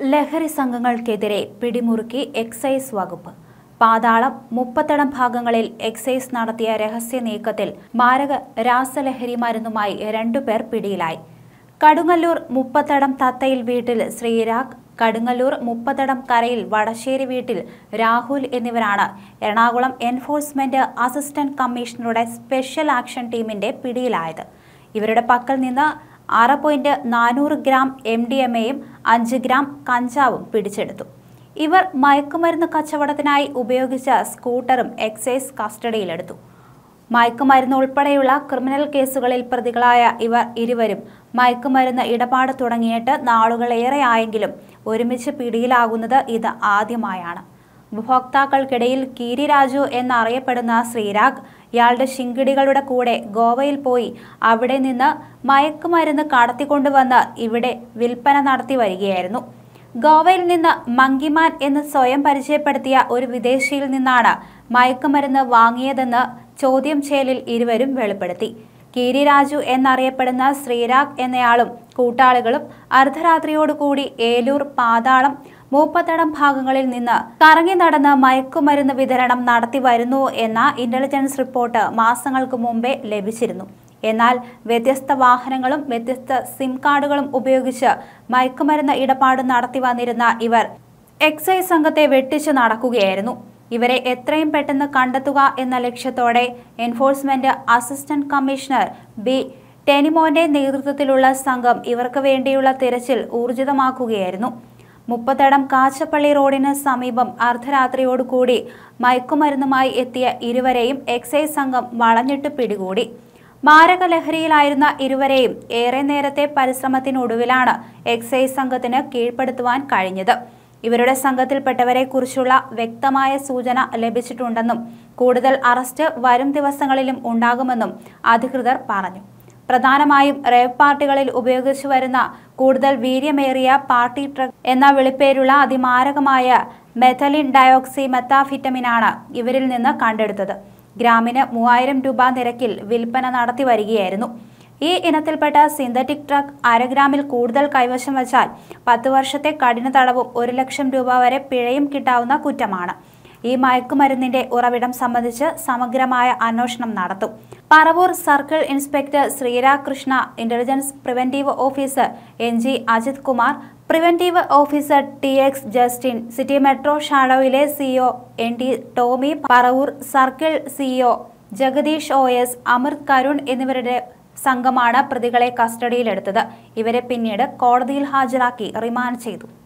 ലഹരി സംഘങ്ങൾക്കെതിരെ പിടിമുറുക്കി എക്സൈസ് വകുപ്പ് പാതാളം മുപ്പത്തടം ഭാഗങ്ങളിൽ എക്സൈസ് നടത്തിയ രഹസ്യ നീക്കത്തിൽ മാരക രാസലഹരി മരുന്നുമായി രണ്ടുപേർ പിടിയിലായി കടുങ്ങല്ലൂർ മുപ്പത്തടം തത്തയിൽ വീട്ടിൽ ശ്രീരാഗ് കടുങ്ങല്ലൂർ മുപ്പത്തടം കരയിൽ വടശ്ശേരി വീട്ടിൽ രാഹുൽ എന്നിവരാണ് എറണാകുളം എൻഫോഴ്സ്മെന്റ് അസിസ്റ്റന്റ് കമ്മീഷണറുടെ സ്പെഷ്യൽ ആക്ഷൻ ടീമിന്റെ പിടിയിലായത് ഇവരുടെ പക്കൽ നിന്ന് ആറ് പോയിന്റ് നാനൂറ് ഗ്രാം എം ഡി എം എയും അഞ്ച് ഗ്രാം കഞ്ചാവും പിടിച്ചെടുത്തു ഇവർ മയക്കുമരുന്ന് കച്ചവടത്തിനായി ഉപയോഗിച്ച സ്കൂട്ടറും എക്സൈസ് കസ്റ്റഡിയിലെടുത്തു മയക്കുമരുന്ന് ഉൾപ്പെടെയുള്ള ക്രിമിനൽ കേസുകളിൽ പ്രതികളായ ഇവർ ഇരുവരും മയക്കുമരുന്ന് ഇടപാട് തുടങ്ങിയിട്ട് നാളുകളേറെയായെങ്കിലും ഒരുമിച്ച് പിടിയിലാകുന്നത് ഇത് ആദ്യമായാണ് ഉപഭോക്താക്കൾക്കിടയിൽ കീരി രാജു എന്നറിയപ്പെടുന്ന ശ്രീരാഗ് ഇയാളുടെ ശിങ്കിടികളുടെ കൂടെ ഗോവയിൽ പോയി അവിടെ നിന്ന് മയക്കുമരുന്ന് കടത്തിക്കൊണ്ടുവന്ന് ഇവിടെ വിൽപ്പന നടത്തി വരികയായിരുന്നു ഗോവയിൽ നിന്ന് മങ്കിമാൻ എന്ന് സ്വയം പരിചയപ്പെടുത്തിയ ഒരു വിദേശിയിൽ നിന്നാണ് മയക്കുമരുന്ന് വാങ്ങിയതെന്ന് ചോദ്യം ചെയ്യലിൽ ഇരുവരും വെളിപ്പെടുത്തി കീരി രാജു എന്നറിയപ്പെടുന്ന ശ്രീരാഗ് എന്നയാളും കൂട്ടാളികളും അർദ്ധരാത്രിയോടുകൂടി ഏലൂർ പാതാളം മൂപ്പത്തടം ഭാഗങ്ങളിൽ നിന്ന് കറങ്ങി നടന്ന് മയക്കുമരുന്ന് വിതരണം നടത്തി വരുന്നു എന്ന ഇന്റലിജൻസ് റിപ്പോർട്ട് മാസങ്ങൾക്ക് മുമ്പേ ലഭിച്ചിരുന്നു എന്നാൽ വ്യത്യസ്ത വാഹനങ്ങളും വ്യത്യസ്ത സിം കാർഡുകളും ഉപയോഗിച്ച് മയക്കുമരുന്ന് ഇടപാട് നടത്തി വന്നിരുന്ന ഇവർ എക്സൈസ് സംഘത്തെ വെട്ടിച്ചു നടക്കുകയായിരുന്നു ഇവരെ എത്രയും പെട്ടെന്ന് കണ്ടെത്തുക എന്ന ലക്ഷ്യത്തോടെ എൻഫോഴ്സ്മെന്റ് അസിസ്റ്റന്റ് കമ്മീഷണർ ബി ടെനിമോന്റെ നേതൃത്വത്തിലുള്ള സംഘം ഇവർക്ക് വേണ്ടിയുള്ള തിരച്ചിൽ ഊർജിതമാക്കുകയായിരുന്നു മുപ്പത്തടം കാച്ചപ്പള്ളി റോഡിന് സമീപം അർദ്ധരാത്രിയോടുകൂടി മയക്കുമരുന്നുമായി എത്തിയ ഇരുവരെയും എക്സൈസ് സംഘം വളഞ്ഞിട്ട് പിടികൂടി മാരക ലഹരിയിലായിരുന്ന ഇരുവരെയും ഏറെ നേരത്തെ പരിശ്രമത്തിനൊടുവിലാണ് എക്സൈസ് സംഘത്തിന് കീഴ്പ്പെടുത്തുവാൻ കഴിഞ്ഞത് ഇവരുടെ സംഘത്തിൽപ്പെട്ടവരെ കുറിച്ചുള്ള വ്യക്തമായ സൂചന ലഭിച്ചിട്ടുണ്ടെന്നും കൂടുതൽ അറസ്റ്റ് വരും ദിവസങ്ങളിലും ഉണ്ടാകുമെന്നും അധികൃതർ പറഞ്ഞു പ്രധാനമായും റേവ് പാർട്ടികളിൽ ഉപയോഗിച്ചു വരുന്ന കൂടുതൽ വീര്യമേറിയ പാർട്ടി ട്രക്ക് എന്ന വിളിപ്പേരുള്ള അതിമാരകമായ മെഥലിൻ ഡയോക്സി മെത്താഫിറ്റമിനാണ് ഇവരിൽ നിന്ന് കണ്ടെടുത്തത് ഗ്രാമിന് മൂവായിരം രൂപ നിരക്കിൽ വിൽപ്പന നടത്തി വരികയായിരുന്നു ഈ ഇനത്തിൽപ്പെട്ട സിന്തറ്റിക് ട്രക്ക് അരഗ്രാമിൽ കൂടുതൽ കൈവശം വച്ചാൽ പത്ത് വർഷത്തെ കഠിന തടവും ഒരു ലക്ഷം രൂപ വരെ പിഴയും കിട്ടാവുന്ന കുറ്റമാണ് ഈ മയക്കുമരുന്നിന്റെ ഉറവിടം സംബന്ധിച്ച് സമഗ്രമായ അന്വേഷണം നടത്തും പറവൂർ സർക്കിൾ ഇൻസ്പെക്ടർ ശ്രീരാകൃഷ്ണ intelligence preventive officer N G Ajith Kumar preventive officer T X Justin city metro ഷാഡോയിലെ CO N T Tommy Paravur circle CEO Jagadeesh O S Amrith Karun എന്നിവരുടെ സംഘമാണ് പ്രതികളെ കസ്റ്റഡിയിലെടുത്തത് ഇവരെ പിന്നീട് കോടതിയിൽ ഹാജരാക്കി റിമാൻഡ് ചെയ്തു